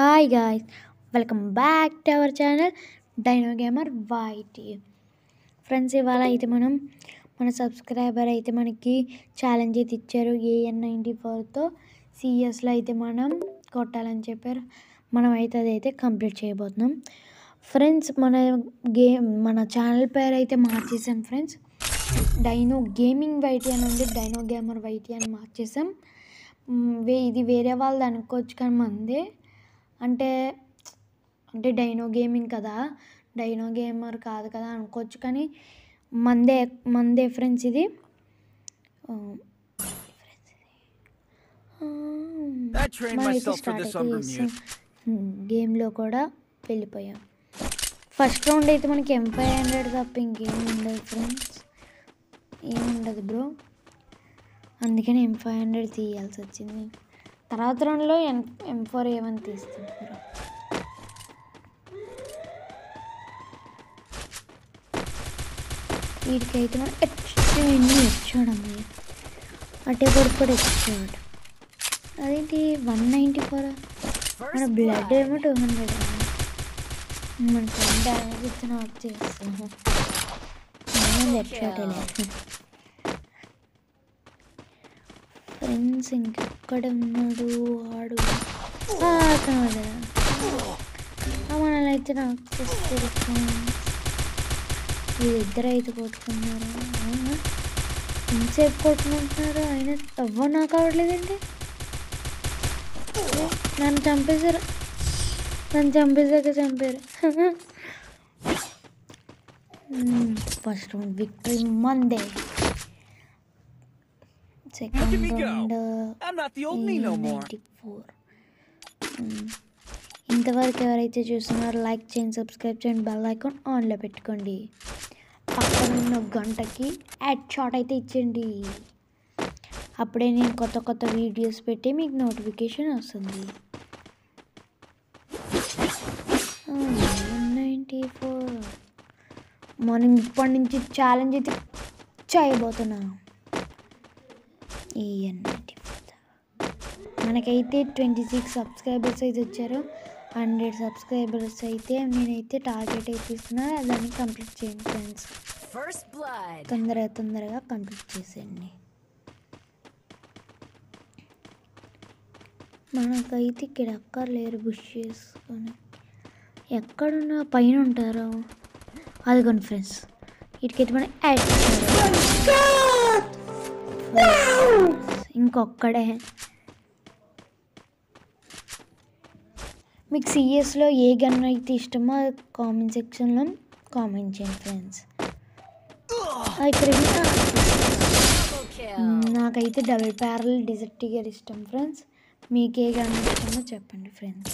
Hi guys welcome back to our channel Dino gamer YT friends ఇవాళ అయితే మనం మన సబ్స్క్రైబర్ అయితే మనకి ఛాలెంజ్ అయితే ఇచ్చారు ఏఎన్ నైంటీ ఫోర్తో సిఎస్లో అయితే మనం కొట్టాలని చెప్పారు మనం అయితే అదైతే కంప్లీట్ చేయబోతున్నాం ఫ్రెండ్స్ మన గేమ్ మన ఛానల్ పేరు అయితే మార్చేసాం ఫ్రెండ్స్ డైనో గేమింగ్ వైటీ అని ఉంది డైనో గేమర్ వైటీ అని మార్చేసాం మ్, వే ఇది వేరే వాళ్ళది అనుకోవచ్చు కానీ మందే అంటే అంటే డైనో గేమింగ్ కదా డైనో గేమర్ కాదు కదా అనుకోవచ్చు కానీ మందే మందే ఫ్రెండ్స్ ఇది ఆ, I trained మనం అయితే myself for స్టార్ట్ this అయితే under చేసాం గేమ్లో కూడా వెళ్ళిపోయాం ఫస్ట్ రౌండ్ అయితే మనకి ఎం ఫైవ్ హండ్రెడ్ తప్ప ఇంకేం ఉండదు ఫ్రెండ్స్ ఏం ఉండదు బ్రో అందుకని ఎం ఫైవ్ హండ్రెడ్ తీయాల్సి వచ్చింది తర్వాత రౌండ్లో ఎం ఎం ఫోర్ ఏమని తీస్తుంది బ్రో వీడికైతే మనం ఎన్ని వచ్చాడమ్మా అటే పడిపోయి వచ్చాడు అదేంటి వన్ నైంటీ ఫోర్ మన బ్లడ్ ఏమో టూ హండ్రెడ్ మన ఫ్రెండ్ డ్యామేజ్ ఇచ్చి నాకు చేస్తాను హెడ్ షాట్ లేదు ఫ్రెండ్స్ ఇంకెక్కడ ఉన్నాడు వాడు ఆ, అతను వదరా మనల్ని అయితే నాకు చేస్తారు ఫ్రెండ్స్ వీళ్ళిద్దరు అయితే కొట్టుకున్నారు అవునా ఇంతసేపు కొట్టుకుంటున్నారు అయినా ఎవ్వరు నాకు అవ్వట్లేదండి ఏ, నన్ను చంపేశారు నన్ను చంపేశాక చంపారు ఫస్ట్ రౌండ్ విక్టరీ మందే second me go. Round I'm not the old me no more. Ninety four ఇంతవరకు ఎవరైతే చూస్తున్నారో లైక్ చేయండి సబ్స్క్రైబ్ చేయండి బెల్ ఐకాన్ ఆన్లో పెట్టుకోండి పక్కన ఉన్న గంటకి యాడ్ షాట్ అయితే ఇచ్చండి అప్పుడే నేను కొత్త కొత్త వీడియోస్ పెట్టి మీకు నోటిఫికేషన్ వస్తుంది నైంటీ ఫోర్ మార్నింగ్ ఇప్పటి నుంచి ఛాలెంజ్ అయితే చేయబోతున్నాను ఈఎన్ నైంటీ ఫోర్ మనకైతే ట్వంటీ సిక్స్ సబ్స్క్రైబర్స్ అయితే వచ్చారు హండ్రెడ్ సబ్స్క్రైబర్స్ అయితే నేనైతే టార్గెట్ అయితే ఇస్తున్నా దాన్ని కంప్లీట్ చేయండి ఫ్రెండ్స్ First blood. తొందరగా తొందరగా కంప్లీట్ చేసేయండి మనకైతే ఇక్కడ ఎక్కడ లేరు బుష్ చేసుకొని ఎక్కడున్నా పైన ఉంటారు అదిగోండి ఫ్రెండ్స్ వీటికైతే మనం యాడ్ ఇంకొక్కడే మీకు సిఎస్లో ఏ గన్ అయితే ఇష్టమో కామెంట్ సెక్షన్లో కామెంట్ చేయండి ఫ్రెండ్స్ ఇక్కడ ఇంకా Double kill. నాకైతే డబుల్ ప్యారల్ డిజర్ట్ టిగర్ ఇష్టం ఫ్రెండ్స్ మీకు ఏ గన్ ఇష్టమో చెప్పండి friends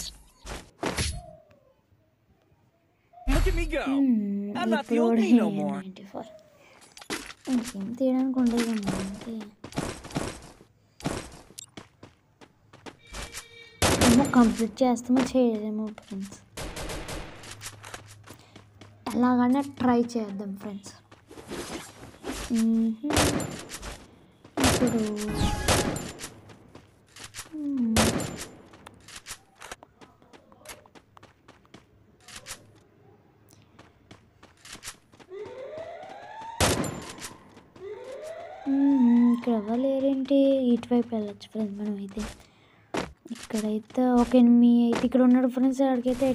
Look at me go. I'm not the old me no more. Ninety four ఇంకేం తీయడానికి ఉండదు అంతే ఏమో కంప్లీట్ చేస్తామో చేయలేమో ఫ్రెండ్స్ ఎలాగైనా ట్రై చేద్దాం ఫ్రెండ్స్ ఇప్పుడు మ్మ్. మ్మ్. ఇక్కడ అవ్వలేరేంటి ఇటువైపు వెళ్ళచ్చు ఫ్రెండ్స్ మనం అయితే ఇక్కడైతే ఒక ఎనిమిది అయితే ఇక్కడ ఉన్నాడు ఫ్రెండ్స్ అక్కడికైతే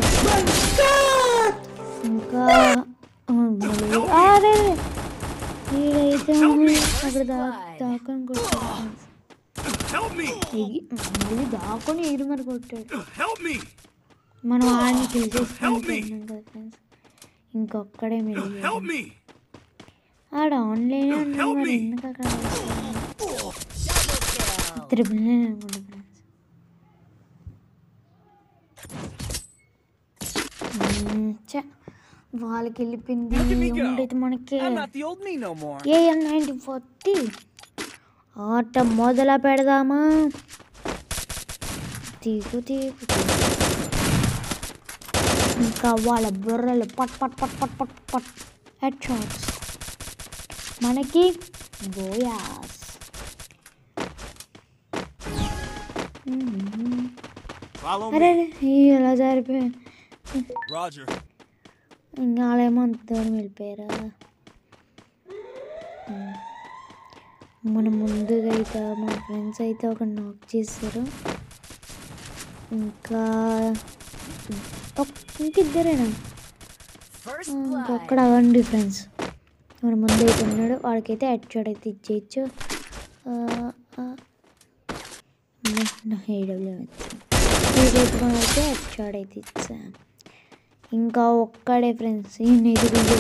ఇంకా ఆ, మళ్ళీ- ఆ, అదే అదే. ఈడైతే అక్కడ దా దాకొని కొట్టాడు ఫ్రెండ్స్ Help me! ఎగి- మళ్ళీ దాకొని ఎగిరి మరి కొట్టాడు Help me! మనం ఆడిని కిల్ చేసుకుంటున్నాం కదా ఫ్రెండ్స్ ఇంకొక్కడే మిగిలి Help me! ఆడ ఆన్లైన్ ఉన్నాడు Help మరి me. ఎందుకు అక్కడ Double kill. త్రిబుల్ నైన్ అనుకుంటా ఫ్రెండ్స్ చ వాళ్ళకి వెళ్ళిపోయింది Look at me go. ఉండేది మనకి I'm not the old me no more. AN ninety forty ఆట మొదలు పెడదామా తీగు తీగు తీగు. ఇంకా వాళ్ళ బుర్రలు పట్ పట్ పట్ పట్ పట్ పట్ హెడ్ షాట్స్ మనకి గోయాస్ Follow అరే me. అరే, ఈ ఎలా జారిపోయా Roger. ఇంకా వాళ్ళేమో అంత దూరం వెళ్ళిపోయారా ఉమ్. మన ముందుగా అయితే మా ఫ్రెండ్స్ అయితే ఒక నాక్ చేశారు ఇంకా ఒక్- ఇంకిద్దరేనా First ఇంకా blood. అక్కడ అవ్వండి ఫ్రెండ్స్ మన ముందు అయితే ఉన్నాడు వాడికైతే హెడ్ షాట్ అయితే ఇచ్చేయచ్చు ఏడబ్ల్యూ అయితే హెడ్ షాట్ అయితే ఇచ్చా ఇంకా ఒక్కడే ఫ్రెండ్స్ ఈయన ఎదురు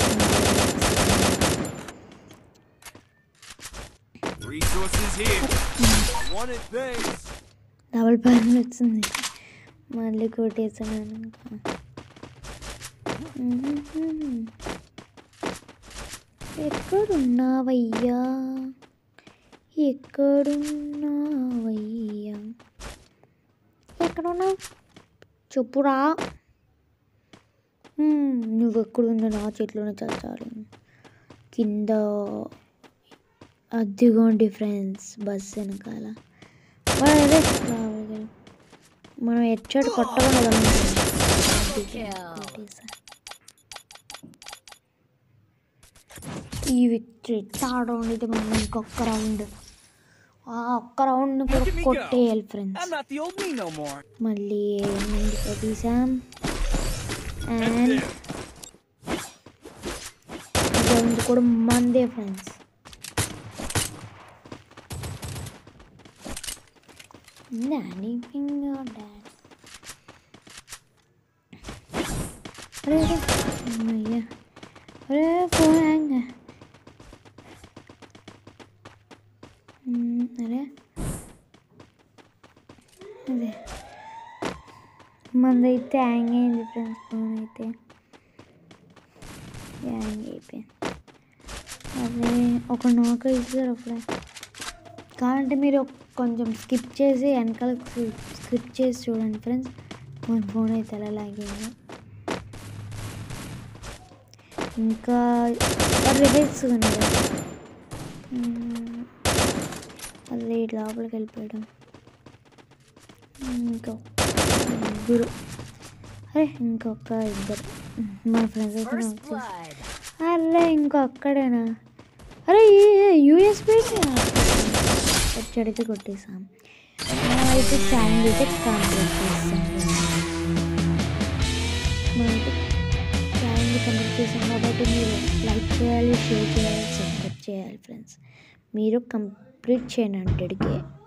Resources here. Wanted things. Double ప్యాన్ వచ్చింది మళ్ళీ కొట్టేసాను ఇంకా ఎక్కడున్నావయ్యా ఎక్కడున్నావయ్యా ఎక్కడున్నావు చెప్పురా మ్మ్, నువ్వు ఎక్కడున్నా నా చెట్లోనే చచ్చాలి కింద అదిగోండి ఫ్రెండ్స్ బస్ వెనకాల వాడు అదే రావాలి. మనం హెడ్షాట్ కొట్టకుండా ఈ విక్టరీ థర్డ్ రౌండ్ అయితే మనం ఇంకొక రౌండ్ ఆ ఒక్క రౌండ్ కూడా Look at me go. కొట్టేయాలి friends I'm not the old me no more. మళ్ళీ ముందుకు తీసాం Head అండ్ there. రౌండ్ కూడా మందే ఫ్రెండ్స్ డాడీ ఫింగర్ డాడ్ అరే అరే అమ్మయ్య అరే ఫోన్ హ్యాంగ్ మ్మ్, అరే అదే మందైతే హ్యాంగ్ అయింది ఫ్రెండ్స్ ఫోన్ అయితే హ్యాంగ్ అయిపోయింది అదే ఒక నౌక ఇచ్చారు అప్పుడే కావాలంటే మీరు కొంచెం స్కిప్ చేసి వెనకాల స్కిప్ చేసి చూడండి ఫ్రెండ్స్ మన ఫోన్ అయితే ఎలా లాగిందో ఇంకా రివర్స్ ఉంది అదే లోపలికి వెళ్ళిపోయడం ఇంకా ముగ్గురు అరే ఇంకొక ఇద్దరు మన ఫ్రెండ్స్ అయితే First నాకు వచ్చేసి- blood. అరే ఇంకో అక్కడేనా అరే యూఎస్బీ వచ్చాడైతే కొట్టేసాం మనం అయితే ఛానల్ అయితే కంప్లీట్ చేస్తాం మనమైతే ఛానల్ కంప్లీట్ చేసాం కాబట్టి మీరు లైక్ చేయాలి షేర్ చేయాలి సబ్స్క్రైబ్ చేయాలి ఫ్రెండ్స్ మీరు కంప్లీట్ చేయండి హండ్రెడ్కి